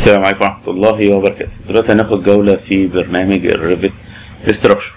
السلام عليكم ورحمة الله وبركاته دلوقتي هناخد جولة في برنامج الريفت استراكشر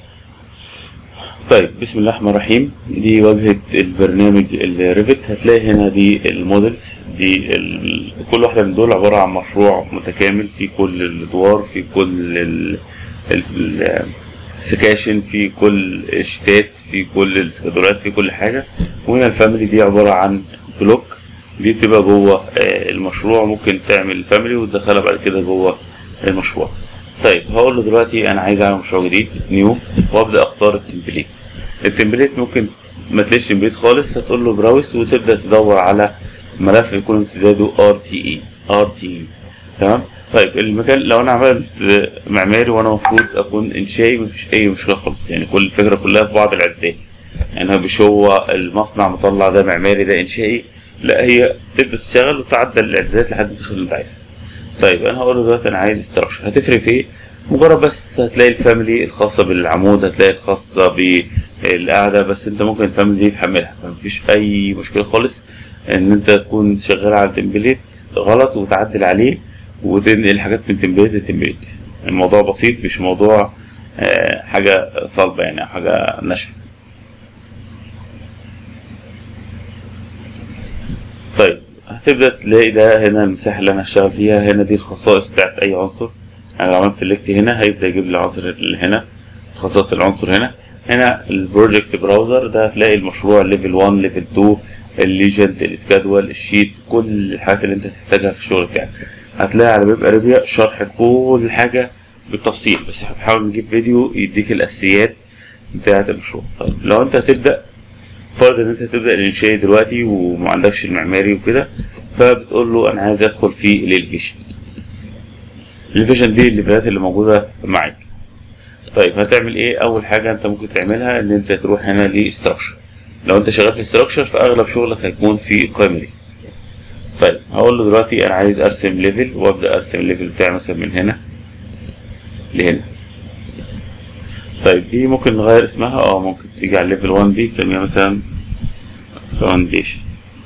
طيب بسم الله الرحمن الرحيم دي واجهة البرنامج الريفت هتلاقي هنا دي المودلز دي ال... كل واحدة من دول عبارة عن مشروع متكامل في كل الأدوار في كل ال... ال... السكاشن في كل الشتات في كل السكادولات في كل حاجة وهنا الفاميلي دي عبارة عن بلوك دي بتبقى جوه المشروع ممكن تعمل فاميلي وتدخلها بعد كده جوه المشروع طيب هقول له دلوقتي انا عايز اعمل مشروع جديد نيو وابدا اختار التمبليت التمبليت ممكن ما تلاقيش تمبليت خالص هتقول له براوس وتبدا تدور على ملف يكون امتداده ار تي اي ار تي اي تمام طيب المكان لو انا عملت معماري وانا المفروض اكون انشائي مفيش اي مشكله خالص يعني كل الفكره كلها في بعض الاعدادات يعني مش هو المصنع مطلع ده معماري ده انشائي لا هي تبدا تشتغل وتعدل الاعدادات لحد ما توصل اللي انت عايزه طيب انا هقول له دلوقتي انا عايز استراكشر هتفرق في ايه مجرد بس هتلاقي الفاميلي الخاصة بالعمود هتلاقي الخاصة بالقعدة بس انت ممكن الفاميلي دي تحملها فمفيش اي مشكلة خالص ان انت تكون شغال على تمبليت غلط وتعدل عليه وتنقل حاجات من تمبليت لتمبليت الموضوع بسيط مش موضوع حاجة صلبة يعني او حاجة ناشفة طيب هتبدأ تلاقي ده هنا المساحة اللي أنا هشتغل فيها هنا دي الخصائص بتاعت أي عنصر أنا لو عملت سيلكت هنا هيبدأ يجيب لي العنصر اللي هنا خصائص العنصر هنا هنا البروجكت براوزر ده هتلاقي المشروع ليفل 1 ليفل 2 الليجند السكادول الشيت كل الحاجات اللي أنت تحتاجها في الشغل بتاعك هتلاقي على بيب أريبيا شرح كل حاجة بالتفصيل بس بحاول نجيب فيديو يديك الأساسيات بتاعت المشروع طيب لو أنت هتبدأ فرض ان انت تبدا الانشائي دلوقتي وما عندكش المعماري وكده فبتقول له انا عايز ادخل في الاليفيشن الاليفيشن دي الليفلات اللي موجوده معاك طيب هتعمل ايه اول حاجه انت ممكن تعملها ان انت تروح هنا لاستراكشر لو انت شغال في استراكشر فاغلب شغلك هيكون في القائمه دي طيب هقول له دلوقتي انا عايز ارسم ليفل وابدا ارسم الليفل بتاعي مثلا من هنا لهنا طيب دي ممكن نغير اسمها اه ممكن تيجي على ليفل 1 دي تسميها مثلا فاونديشن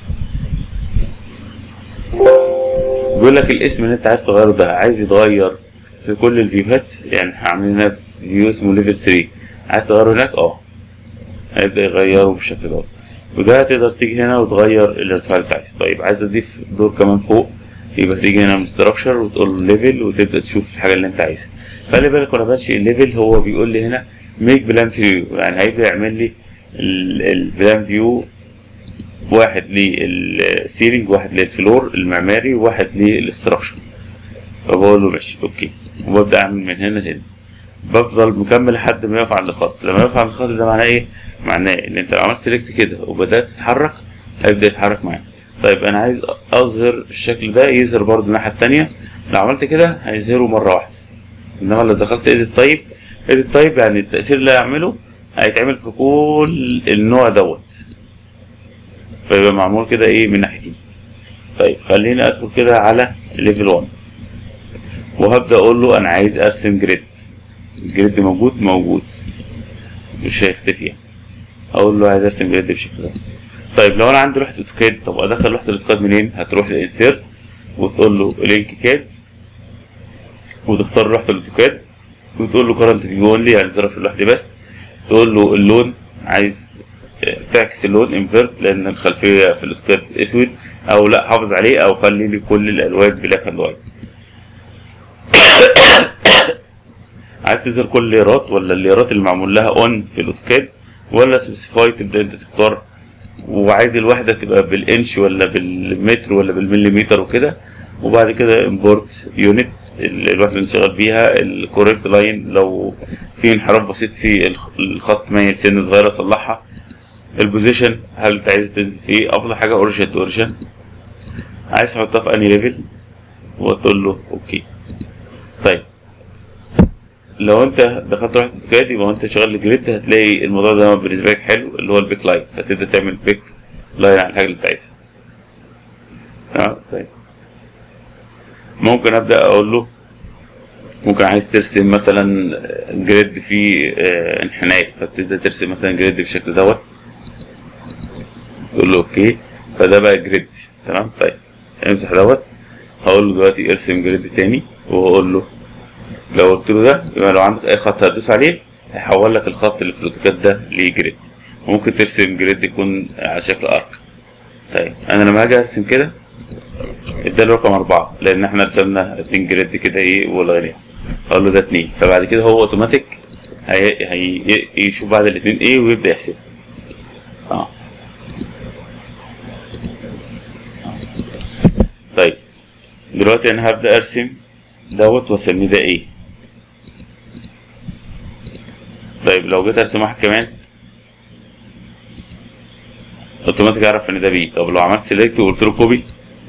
بيقول لك الاسم اللي انت عايز تغيره ده عايز يتغير في كل الفيوهات يعني هعمل هنا فيو اسمه ليفل 3 عايز تغيره هناك اه هيبدأ يغيره بالشكل ده وده تقدر تيجي هنا وتغير الارتفاع اللي انت عايزه طيب عايز تضيف دور كمان فوق يبقى تيجي هنا من ستراكشر وتقول له ليفل وتبدأ تشوف الحاجة اللي انت عايزها خلي بالك وانا بنشئ الليفل هو بيقول لي هنا ميك بلان فيو يعني هيبدا يعمل لي البلان فيو واحد للسيلينج واحد للفلور المعماري وواحد للاستراكشر فبقول له ماشي اوكي وببدا اعمل من هنا لهنا بفضل مكمل لحد ما يقف عند الخط لما يقف عند الخط ده معناه ايه معناه ان انت لو عملت سيلكت كده وبدات تتحرك هيبدا يتحرك معاك طيب انا عايز اظهر الشكل ده يظهر برضه الناحيه التانية لو عملت كده هيظهره مره واحده انما لو دخلت ايديت طيب ايديت طيب يعني التأثير اللي هيعمله هيتعمل في كل النوع دوت فيبقى معمول كده ايه من ناحيتين طيب خليني ادخل كده على ليفل 1 وهبدا اقول له انا عايز ارسم جريد الجريد موجود موجود مش هيختفي يعني اقول له عايز ارسم جريد بالشكل ده طيب لو انا عندي لوحه اوتوكاد طب ادخل لوحه الاوتوكاد منين هتروح للانسيرت وتقول له لينك كاد وتختار لوحة الاوتوكاد وتقول له كرنت فيو اونلي يعني ظرف اللوحة دي بس تقول له اللون عايز تعكس اللون انفيرت لان الخلفية في الاوتوكاد اسود او لا حافظ عليه او خلي لي كل الالوان بلاك اند وايت عايز تظهر كل الليرات ولا الليرات اللي معمول لها اون في الاوتوكاد ولا سبيسيفاي تبدا انت تختار وعايز الوحده تبقى بالانش ولا بالمتر ولا بالمليمتر وكده وبعد كده امبورت يونت الوحده اللي شغال بيها الكوريكت لاين لو في انحراف بسيط في الخط مايل سن صغيره صلحها البوزيشن هل انت عايز تنزل فيه افضل حاجه اوريجن تو اوريجن عايز تحطها في انهي ليفل وتقول له اوكي طيب لو انت دخلت واحد اوتوكاد يبقى انت شغال الجريد هتلاقي الموضوع ده بالنسبه لك حلو اللي هو البيك لاين هتبدا تعمل بيك لاين على الحاجه اللي انت عايزها تمام طيب ممكن ابدا اقول له ممكن عايز ترسم مثلا جريد فيه انحناء فتبدا ترسم مثلا جريد بالشكل دوت تقول له اوكي فده بقى جريد تمام طيب امسح دوت هقول له دلوقتي ارسم جريد تاني وهقول له لو قلت له ده يبقى لو عندك اي خط هتدوس عليه هيحول لك الخط اللي في الاوتوكاد ده لجريد وممكن ترسم جريد يكون على شكل ارك طيب انا لما هاجي ارسم كده اداله رقم أربعة لأن احنا رسمنا اتنين جريد كده ايه ولغيناها أقول له ده اتنين فبعد كده هو أوتوماتيك هي... هي... يشوف بعد الاتنين ايه ويبدأ يحسب اه طيب دلوقتي أنا هبدأ أرسم دوت وأسميه ده ايه طيب لو جيت أرسم واحد كمان اوتوماتيك اعرف ان ده بي طب لو عملت سيلكت وقلت له كوبي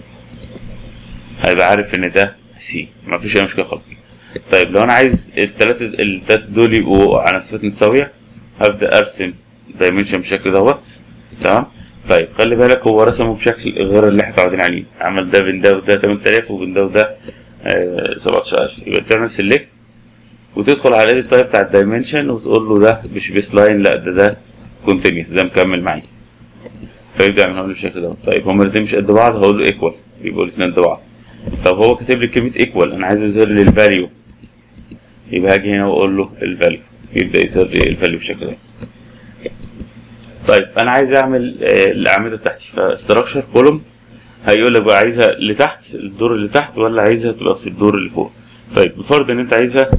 هيبقى عارف ان ده سي مفيش اي مشكله خالص طيب لو انا عايز التلاتة التلاتة دول يبقوا على مسافات متساوية هبدأ ارسم دايمنشن بالشكل دوت تمام طيب خلي بالك هو رسمه بشكل غير اللي احنا متعودين عليه عمل ده بين ده وده 8000 وبين ده وده آه 17000 يبقى تعمل سيلكت وتدخل على الايديت تايب بتاع الدايمنشن وتقول له ده مش بيس لاين لا ده ده كونتينيوس ده مكمل معايا فيبدأ يعملها له بالشكل ده طيب هما الاتنين مش قد بعض هقول له ايكوال يبقوا الاتنين قد بعض طب هو كاتب لي كلمة ايكوال انا عايز يظهر لي الفاليو يبقى هاجي هنا واقول له الفاليو يبدأ يظهر لي الفاليو بالشكل ده طيب انا عايز اعمل آه الاعمدة بتاعتي فاستراكشر كولوم هيقول لك بقى عايزها لتحت الدور اللي تحت ولا عايزها تبقى في الدور اللي فوق طيب بفرض ان انت عايزها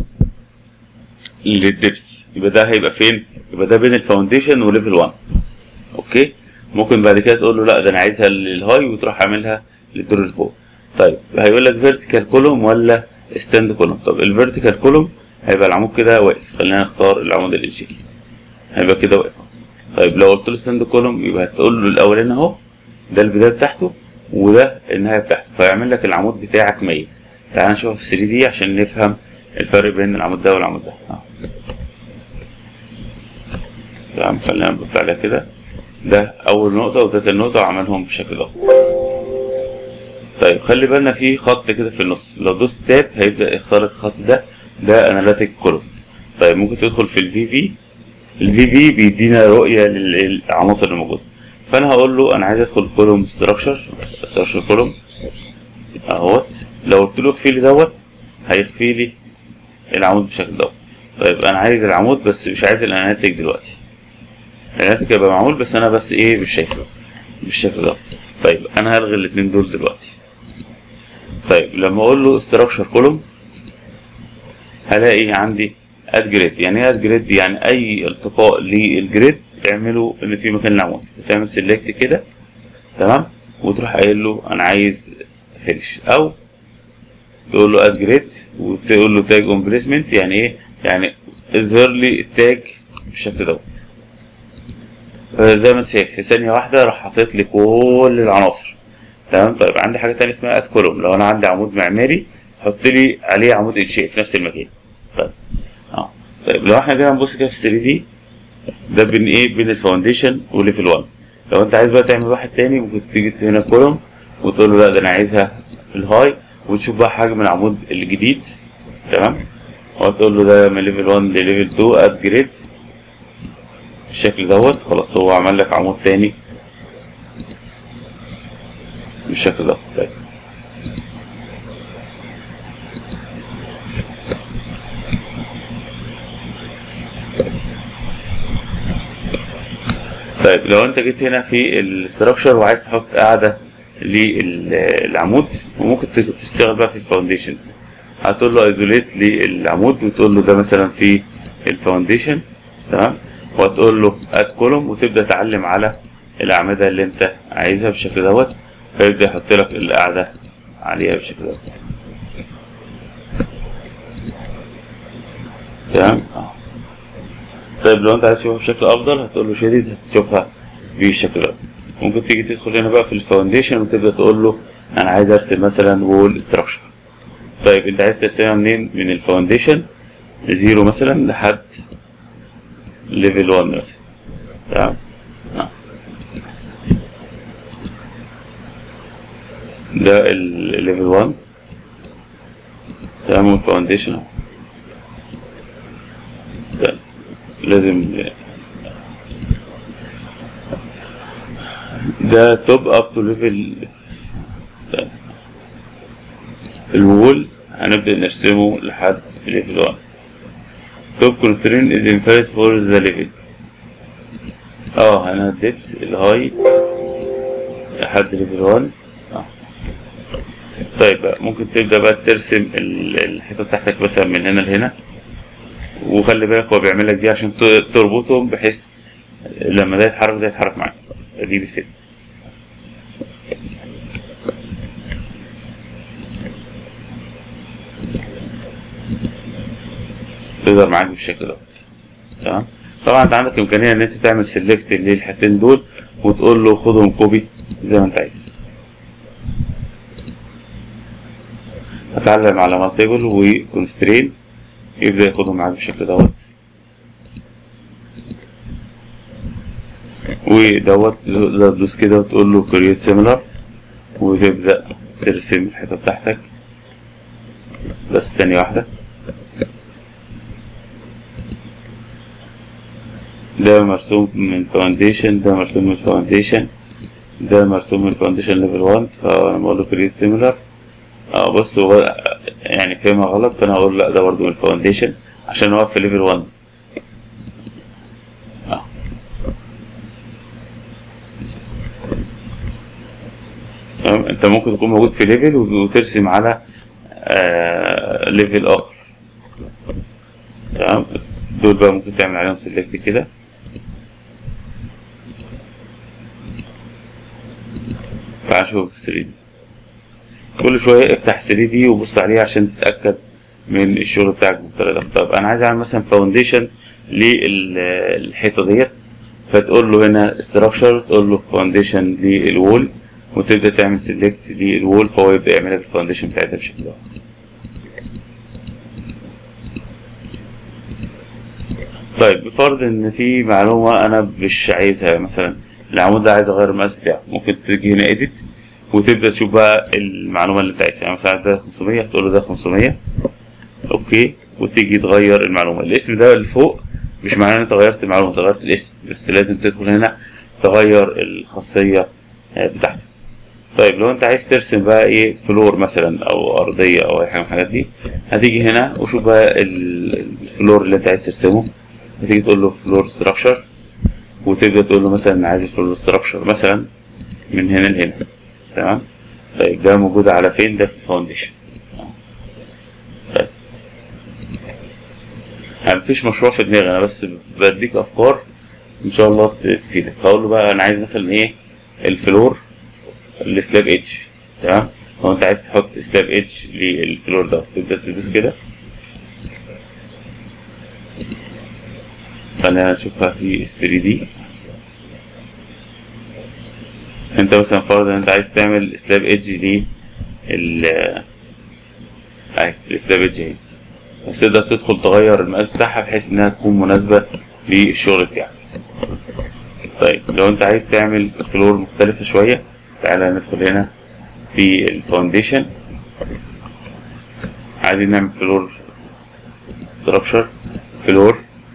للدبس يبقى ده هيبقى فين يبقى ده بين الفاونديشن وليفل 1 اوكي ممكن بعد كده تقول له لا ده انا عايزها للهاي وتروح عاملها للدور اللي فوق طيب هيقول لك فيرتيكال كولوم ولا ستاند كولوم طب الفيرتيكال كولوم هيبقى العمود كده واقف خلينا نختار العمود الانشائي هيبقى كده واقف طيب لو قلت له ستاند كولوم يبقى هتقول له الاولاني اهو ده البدايه بتاعته وده النهايه بتاعته فيعمل لك العمود بتاعك ميت تعال نشوفها في 3 دي عشان نفهم الفرق بين العمود ده والعمود ده اه تمام خلينا نبص عليها كده ده اول نقطة وده تاني نقطة وعملهم بالشكل ده طيب خلي بالنا في خط كده في النص لو دوست تاب هيبدأ يختار الخط ده ده اناليتيك كولوم طيب ممكن تدخل في الفي في الفي في بيدينا رؤية للعناصر اللي موجودة فانا هقول له انا عايز ادخل كولوم ستراكشر ستراكشر كولوم اهوت لو قلت له اخفي لي دوت هيخفي لي العمود بالشكل دوت طيب انا عايز العمود بس مش عايز الاناليتيك دلوقتي الاناليتيك هيبقى معمول بس انا بس ايه مش شايفه بالشكل ده طيب انا هلغي الاتنين دول دلوقتي طيب لما اقول له ستراكشر كولوم هلاقي عندي اد جريد يعني ايه اد جريد يعني اي التقاء للجريد تعمله ان في مكان العمود تعمل سيلكت كده تمام وتروح قايل له انا عايز فينش او تقول له اد جريد وتقول له تاج اون بليسمنت يعني ايه يعني اظهر لي التاج بالشكل دوت زي ما انت شايف في ثانية واحدة راح حاطط لي كل العناصر تمام طيب عندي حاجة تانية اسمها اد كولوم لو انا عندي عمود معماري حط لي عليه عمود انشائي في نفس المكان طيب اه طيب لو احنا جينا نبص كده في 3 دي ده بين ايه بين الفاونديشن وليفل 1 لو انت عايز بقى تعمل واحد تاني ممكن تيجي هنا كولوم وتقول له لا ده انا عايزها في الهاي وتشوف بقى حجم العمود الجديد تمام وتقول له ده من ليفل 1 لليفل 2 اد جريد بالشكل دوت خلاص هو عمل لك عمود تاني بالشكل ده طيب طيب لو انت جيت هنا في الاستراكشر وعايز تحط قاعدة للعمود وممكن تشتغل بقى في الفاونديشن هتقول له ايزوليت للعمود وتقول له ده مثلا في الفاونديشن تمام وتقول له اد كولوم وتبدا تعلم على الاعمده اللي انت عايزها بالشكل دوت فيبدا يحط لك القاعده عليها بالشكل دوت تمام اه طيب لو انت عايز تشوفها بشكل افضل هتقول له شديد هتشوفها بالشكل دوت ممكن تيجي تدخل هنا بقى في الفاونديشن وتبدا تقول له انا عايز ارسم مثلا وول ستراكشر طيب انت عايز ترسمها منين من الفاونديشن زيرو مثلا لحد ليفل 1 مثلا تمام ده الليفل 1 تمام والفاونديشن اهو لازم ده توب اب تو ليفل الوول هنبدأ نرسمه لحد ليفل 1 توب constraint is invalid for the level اه انا الدبس الهاي لحد ليفل 1 اه طيب بقى ممكن تبدأ بقى ترسم ال- الحتة بتاعتك مثلا من هنا لهنا وخلي بالك هو بيعمل لك دي عشان ت- تربطهم بحيث لما ده يتحرك ده يتحرك معاك دي بتفيد تقدر معاك بالشكل دوت تمام طبعا انت عندك امكانيه ان انت تعمل سيلكت للحتتين دول وتقول له خدهم كوبي زي ما انت عايز هتعلم على مالتيبل وكونسترين يبدا ياخدهم معاك بالشكل دوت ودوت تقدر تدوس كده وتقول له كريت سيميلر وتبدا ترسم الحته بتاعتك بس ثانيه واحده ده مرسوم من فاونديشن ده مرسوم من فاونديشن ده مرسوم من فاونديشن ليفل 1 فانا بقول له كريت سيميلر اه بص هو يعني فهمها غلط فانا اقول لا ده برضه من الفاونديشن عشان هو في ليفل 1 اه تمام انت ممكن تكون موجود في ليفل وترسم على آه ليفل اخر تمام دول بقى ممكن تعمل عليهم سيلكت كده تعال نشوف 3 دي كل شوية افتح 3 دي وبص عليها عشان تتأكد من الشغل بتاعك بالطريقة دي طب أنا عايز أعمل مثلا فاونديشن للحيطة ديت فتقول له هنا structure تقول له فاونديشن للوول وتبدأ تعمل سيلكت للوول فهو يبدأ يعمل لك الفاونديشن بتاعتها بالشكل ده طيب بفرض ان في معلومة انا مش عايزها مثلا العمود ده عايز اغير المقاس بتاعه ممكن تيجي هنا اديت وتبدا تشوف بقى المعلومة اللي انت عايزها يعني مثلا ده 500 هتقول له ده 500 اوكي وتيجي تغير المعلومة الاسم ده اللي فوق مش معناه ان انت غيرت المعلومة انت غيرت الاسم بس لازم تدخل هنا تغير الخاصية بتاعته طيب لو انت عايز ترسم بقى ايه فلور مثلا او ارضية او اي حاجة من الحاجات دي هتيجي هنا وشوف بقى الفلور اللي انت عايز ترسمه هتيجي تقول له فلور ستراكشر وتبدا تقول له مثلا عايز الفلور ستراكشر مثلا من هنا لهنا تمام طيب ده موجود على فين ده في الفاونديشن طيب مفيش مشروع في دماغي انا بس بديك افكار ان شاء الله تفيدك هقول له بقى انا عايز مثلا ايه الفلور السلاب ايدج تمام لو انت عايز تحط سلاب ايدج للفلور ده تبدا تدوس كده خلينا نشوفها في ال 3 دي انت مثلا فرض ان انت عايز تعمل سلاب ايدج ل ال اهي السلاب ايدج اهي بس تقدر تدخل تغير المقاس بتاعها بحيث انها تكون مناسبة للشغل بتاعك طيب لو انت عايز تعمل فلور مختلفة شوية تعالى ندخل هنا في الفاونديشن عايزين نعمل فلور ستراكشر فلور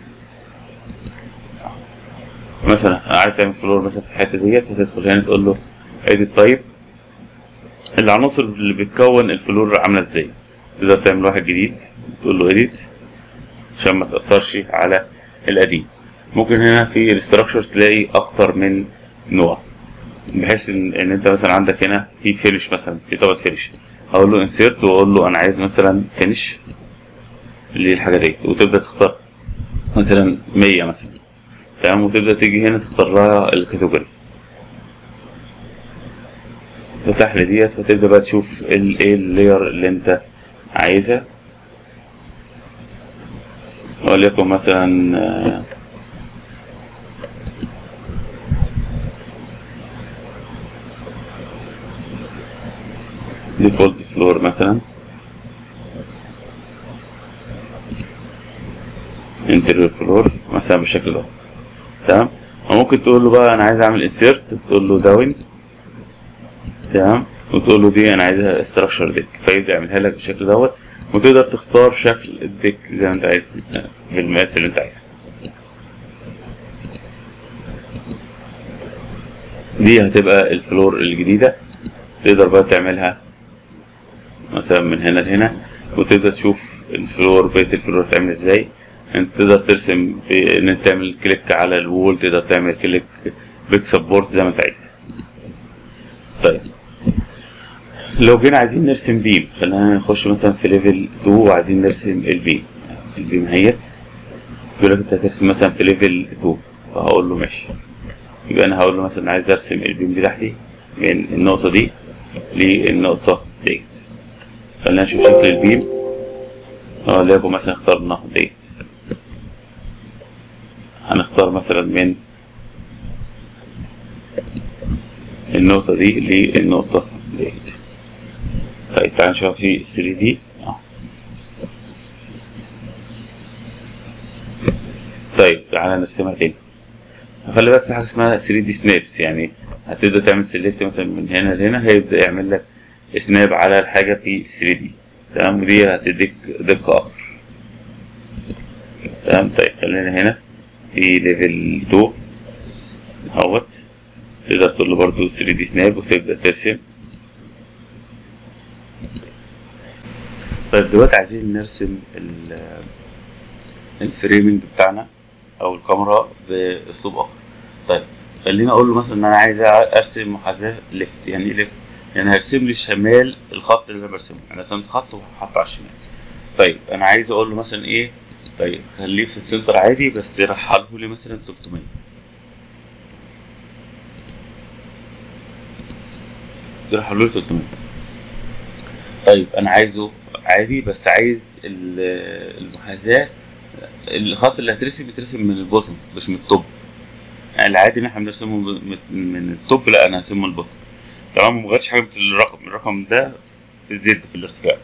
مثلا عايز تعمل فلور مثلا في الحته ديت هتدخل هنا تقول له اديت تايب العناصر اللي بتكون الفلور عامله ازاي تقدر تعمل واحد جديد تقول له اديت عشان ما تاثرش على القديم ممكن هنا في الاستراكشر تلاقي اكتر من نوع بحيث ان, ان انت مثلا عندك هنا في فينش مثلا في طبقه فينش اقول له انسيرت واقول له انا عايز مثلا فينش للحاجه ديت وتبدا تختار مثلا 100 مثلا تمام وتبدا تيجي هنا تختار لها الكاتيجوري تفتح لي ديت وتبدا بقى تشوف ايه اللاير اللي انت عايزها وليكن مثلا ديفولت فلور مثلا انتريور فلور مثلا بالشكل ده تمام وممكن تقول له بقى انا عايز اعمل انسيرت تقول له داون تمام وتقول له دي انا عايزها استراكشر ديك فيبدا يعملها لك بالشكل دوت وتقدر تختار شكل الديك زي ما انت عايز بالمقاس اللي انت عايزه دي هتبقى الفلور الجديدة تقدر بقى تعملها مثلا من هنا لهنا وتقدر تشوف الفلور بقية الفلور هتعمل ازاي انت تقدر ترسم ب- ان انت تعمل كليك على الوول تقدر تعمل كليك بيك سبورت زي ما انت عايز طيب لو جينا عايزين نرسم بيم خلينا نخش مثلا في ليفل 2 وعايزين نرسم البيم البيم اهيت بيقول لك انت هترسم مثلا في ليفل 2 فهقول له ماشي يبقى انا هقول له مثلا عايز ارسم البيم بتاعتي من النقطة دي للنقطة ديت خلينا نشوف شكل البيم اه ليكن مثلا اخترنا ديت هنختار مثلا من النقطة دي للنقطة ديت طيب تعالى نشوف في 3 دي اه طيب تعالى نرسمها تاني خلي بالك في حاجة اسمها 3 دي سنابس يعني هتبدأ تعمل سيلكت مثلا من هنا لهنا هيبدأ يعمل لك سناب على الحاجة في 3 دي تمام ودي هتديك دقة أكتر تمام طيب خلينا هنا في ليفل 2 اهوت تقدر تقول له برضه 3 دي سناب وتبدأ ترسم طيب دلوقتي عايزين نرسم ال- الفريمنج بتاعنا او الكاميرا باسلوب اخر طيب خليني اقول له مثلا ان انا عايز ارسم محاذاه ليفت يعني ايه ليفت يعني هرسم لي شمال الخط اللي انا برسمه انا رسمت خط وحطه على الشمال طيب انا عايز اقول له مثلا ايه طيب خليه في السنتر عادي بس رحله لي مثلا 300 رحله لي 300 طيب انا عايزه عادي بس عايز ال- المحاذاه الخط اللي هترسم يترسم من البوتن مش من التوب يعني العادي ان احنا بنرسمه من- من التوب لا انا هرسمه من البوتن تمام مغيرش حاجه في الرقم الرقم ده في الزد في الارتفاع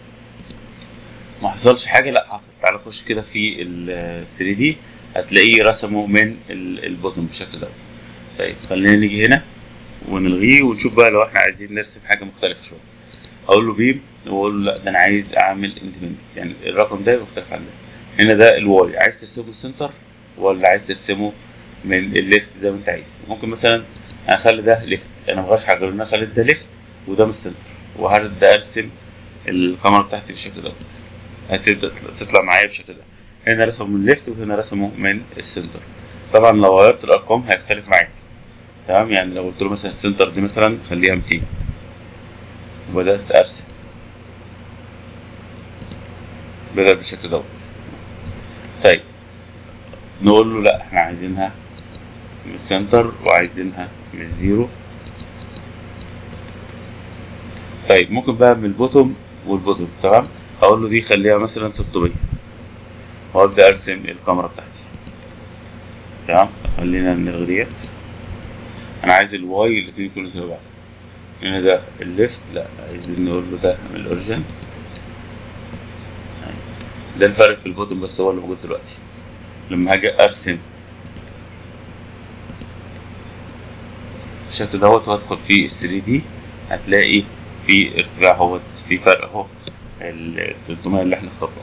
ما حصلش حاجه لا حصل تعالى خش كده في ال 3 دي هتلاقيه رسمه من ال- البوتن بالشكل ده طيب خلينا نيجي هنا ونلغيه ونشوف بقى لو احنا عايزين نرسم حاجه مختلفه شويه اقول له بيم واقول له لا ده انا عايز اعمل اندبندنت يعني الرقم ده مختلف عن ده هنا ده الواي عايز ترسمه السنتر ولا عايز ترسمه من الليفت زي ما انت عايز ممكن مثلا هخلي ده ليفت انا مغيرش حاجه غير ان انا اخلي ده ليفت وده من السنتر وهبدا ارسم الكاميرا بتاعتي بالشكل دوت هتبدا تطلع معايا بالشكل ده هنا رسمه من الليفت وهنا رسمه من السنتر طبعا لو غيرت الارقام هيختلف معاك تمام يعني لو قلت له مثلا السنتر دي مثلا خليها 200 وبدات ارسم بدأ بالشكل دوت طيب نقول له لا احنا عايزينها من السنتر وعايزينها من الزيرو طيب ممكن بقى من البوتوم والبوتوم تمام هقول له دي خليها مثلا 300 وابدا ارسم الكاميرا بتاعتي تمام خلينا نلغي ديت انا عايز الواي الاتنين يكونوا زي بعض هنا ده الليفت لا عايزين نقول له ده من الاوريجن ده الفرق في البوتوم بس هو اللي موجود دلوقتي لما هاجي ارسم بالشكل دوت وادخل في ال 3 دي هتلاقي في ارتفاع اهوت في فرق اهو ال 300 اللي احنا اخترناه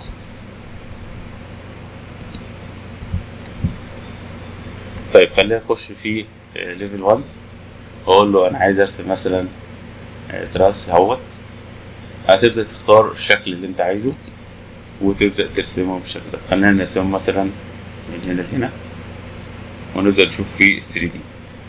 طيب خلينا نخش في ليفل 1 واقول له انا عايز ارسم مثلا آه، تراس اهوت هتبدا تختار الشكل اللي انت عايزه وتبدا ترسمه بالشكل ده خلينا نرسمه مثلا من هنا لهنا ونبدا نشوف في 3 دي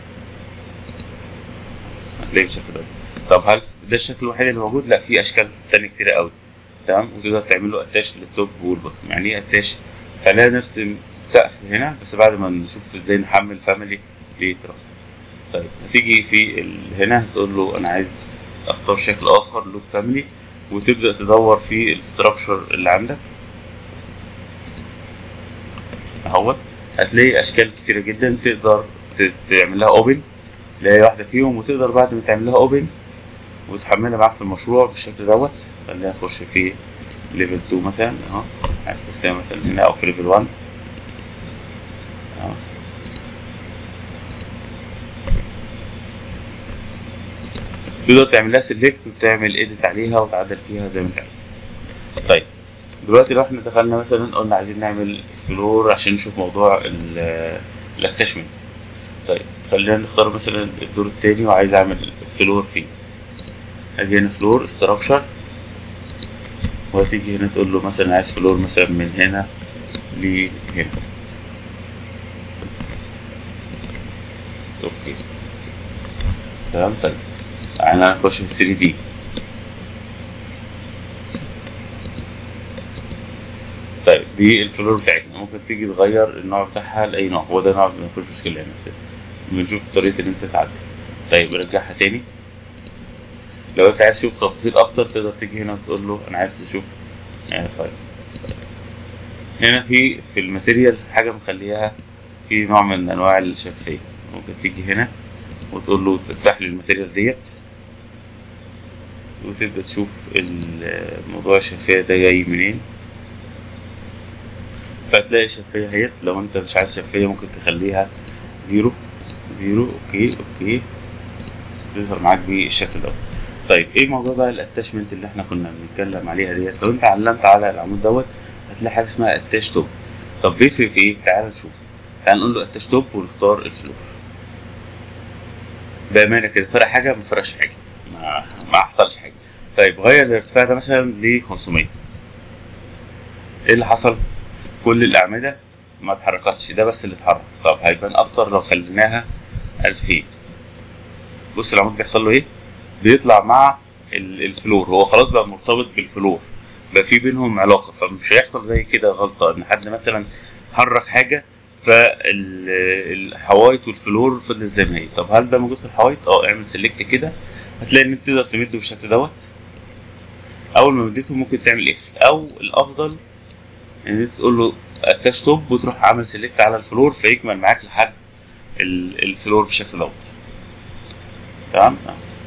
هتلاقي بالشكل ده طب هل ده الشكل الوحيد اللي موجود لا في اشكال تانية كتير قوي تمام وتقدر تعمل له اتاش للتوب والبوتوم يعني ايه اتاش خلينا نرسم سقف هنا بس بعد ما نشوف ازاي نحمل فاميلي لتراس طيب هتيجي في ال... هنا تقول له انا عايز اختار شكل اخر لوك فاميلي وتبدا تدور في الاستراكشر اللي عندك اهوت هتلاقي اشكال كتيره جدا تقدر ت- تعمل لها اوبن تلاقي واحده فيهم وتقدر بعد ما تعمل لها اوبن وتحملها معاك في المشروع بالشكل دوت خلينا نخش في ليفل 2 مثلا اهو عايز تستخدم مثلا هنا او في ليفل 1 اهو تقدر تعمل لها سيلكت وتعمل ايديت عليها وتعدل فيها زي ما انت عايز طيب دلوقتي لو احنا دخلنا مثلا قلنا عايزين نعمل فلور عشان نشوف موضوع الاتاشمنت طيب خلينا نختار مثلا الدور التاني وعايز اعمل فلور فيه اجي هنا فلور استراكشر وهتيجي هنا تقول له مثلا عايز فلور مثلا من هنا لهنا اوكي تمام طيب تعالى نخش في 3 دي طيب دي الفلور بتاعتنا ممكن تيجي تغير النوع بتاعها لاي نوع هو ده نوع ما فيهوش مشكله يعني بس بنشوف طريقه ان انت تعدل طيب رجعها تاني لو انت عايز تشوف تفاصيل اكتر تقدر تيجي هنا وتقول له انا عايز تشوف يعني فايل هنا في في الماتيريال حاجه مخليها في نوع من انواع الشفافيه ممكن تيجي هنا وتقول له تمسح لي الماتيريال ديت وتبدا تشوف الموضوع الشفافيه ده جاي منين فهتلاقي الشفافيه اهيت لو انت مش عايز شفافيه ممكن تخليها زيرو زيرو اوكي اوكي تظهر معاك بالشكل ده طيب ايه موضوع بقى الاتاشمنت اللي احنا كنا بنتكلم عليها ديت لو انت علمت على العمود دوت هتلاقي حاجه اسمها اتاش توب طب بيفرق في ايه تعال نشوف تعال نقول له اتاش توب ونختار الفلور بامانه كده فرق حاجه ما فرقش حاجه ما, ما حصلش حاجه طيب غير الارتفاع ده مثلا ل 500 ايه اللي حصل كل الاعمده ما اتحركتش ده بس اللي اتحرك طب هيبان اكتر لو خليناها 2000 بص العمود بيحصل له ايه بيطلع مع الفلور هو خلاص بقى مرتبط بالفلور بقى في بينهم علاقه فمش هيحصل زي كده غلطه ان حد مثلا حرك حاجه فالحوايط والفلور فضلت زي ما هي طب هل ده موجود في الحوايط اه اعمل سيلكت كده هتلاقي ان انت تقدر تمده بالشكل دوت اول ما مديته ممكن تعمل قفل او الافضل ان انت تقول له اتاش توب وتروح عامل سيلكت على الفلور فيكمل معاك لحد الفلور بالشكل دوت تمام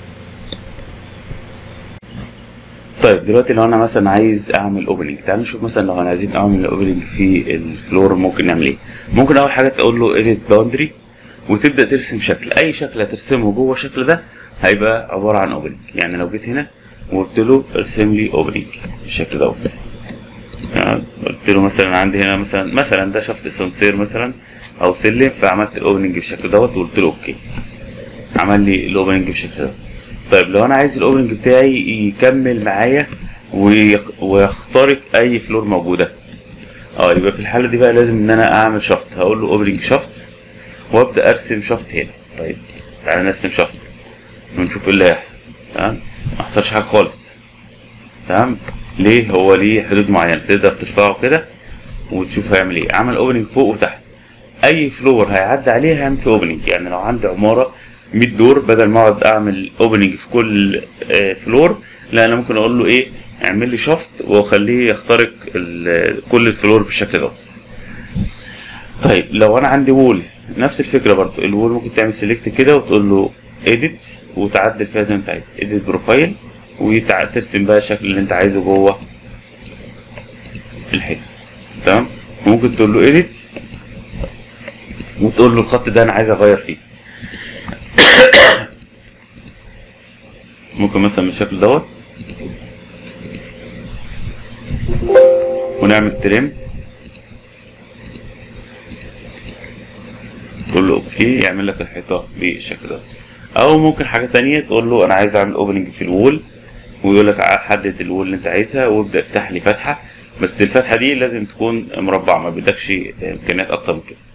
طيب دلوقتي لو انا مثلا عايز اعمل اوبننج تعال نشوف مثلا لو انا عايزين اعمل اوبننج في الفلور ممكن نعمل ايه ممكن اول حاجه تقول له اديت باوندري وتبدا ترسم شكل اي شكل هترسمه جوه الشكل ده هيبقى عباره عن اوبننج يعني لو جيت هنا وقلت له ارسم لي اوبننج بالشكل دوت يعني قلت له مثلا عندي هنا مثلا مثلا ده شفت اسانسير مثلا او سلم فعملت الاوبننج بالشكل دوت وقلت له اوكي عمل لي الاوبننج بالشكل ده طيب لو انا عايز الاوبننج بتاعي يكمل معايا ويخترق اي فلور موجوده اه يبقى في الحاله دي بقى لازم ان انا اعمل شفت هقول له اوبننج شفت وابدا ارسم شفت هنا طيب تعالى نرسم شفت ونشوف ايه اللي هيحصل تمام ما حصلش حاجه خالص تمام ليه هو ليه حدود معينه تقدر ترفعه كده وتشوف هيعمل ايه عمل اوبننج فوق وتحت اي فلور هيعدي عليه هيعمل فيه اوبننج يعني لو عندي عماره 100 دور بدل ما اقعد اعمل اوبننج في كل فلور لا انا ممكن اقول له ايه اعمل لي شفت واخليه يخترق كل الفلور بالشكل دوت طيب لو انا عندي وول نفس الفكره برضو الوول ممكن تعمل سيلكت كده وتقول له اديت وتعدل فيها زي ما انت عايز اديت بروفايل وترسم بقى الشكل اللي انت عايزه جوه الحيطه تمام ممكن تقول له اديت وتقول له الخط ده انا عايز اغير فيه ممكن مثلا بالشكل دوت ونعمل تريم تقول له اوكي يعمل لك الحيطه بالشكل ده او ممكن حاجه تانية تقول له انا عايز اعمل اوبننج في الوول ويقول لك حدد الوول اللي انت عايزها وابدا افتح لي فتحه بس الفتحه دي لازم تكون مربعه ما بدكش امكانيات اكتر من كده